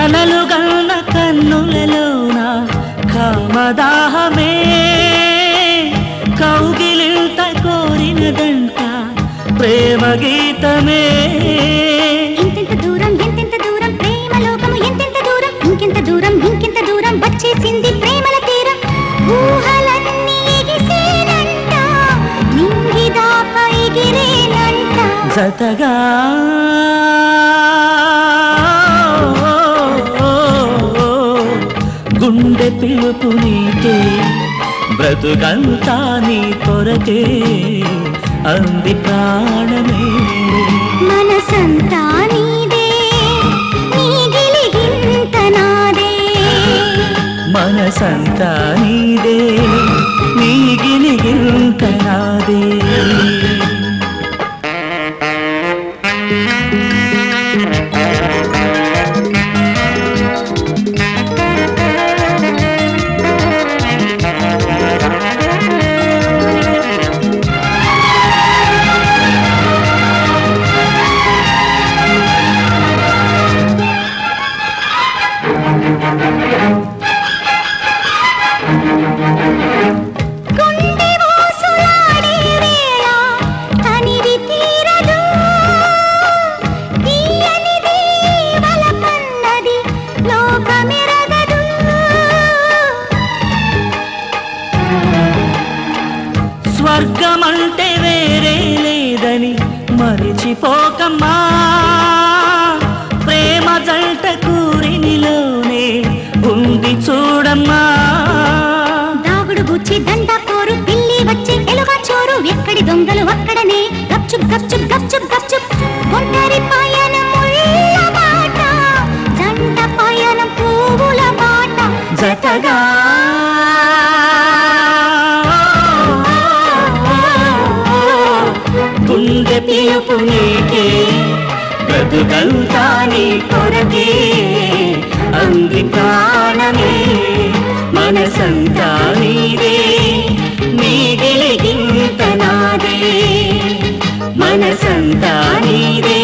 కలలు గన్న కన్నులలోన కామదాహమే కౌగిలింత కోరినదంట ప్రేమ గీతమే ఇంతెంత దూరం ఎంతెంత దూరం ప్రేమ లోకము ఎంతెంత దూరం ఇంకెంత దూరం ఇంకెంత దూరం వచ్చేసింది ప్రేమల తీరం ఊహలన్నీ ఎగిసేనంట నింగిదాకా ఎగిరేనంట జతగా గుండె పిలుపు నీకే బ్రతుకంతా నీ కొరకే అంది ప్రాణమే మనసంతా నీదే నీ గిలిగింత నాదే మనసంతా నీదే నీ గిలిగింత నాదే గుండె ఊసులాడే వేళ తనివి తీరదు తీయనిది వలపన్నది లోకమెరగదు స్వర్గమంటే వేరే లేదని మరిచిపోకమ్మా ప్రేమ జంట కూరినిలోనే ఉంది చూడమ్మా దాగుడు గుచ్చి దండ పోరు పిల్లి వచ్చే ఎలుగా చోరు ఎక్కడి దొంగలు అక్కడనే గప్చుప్ గప్చుప్ గప్చుప్ గప్చుప్ ఒంటరి పయనం ముళ్ళ బాట జంట పయనం పువ్వుల బాట జతగా గుండె పిలుపు నీకే బ్రతుకంతా నీ కొరకే అంది ప్రాణమే మనసంతా నీదే నీ గెలిగింత నాదే మనసంతా నీదే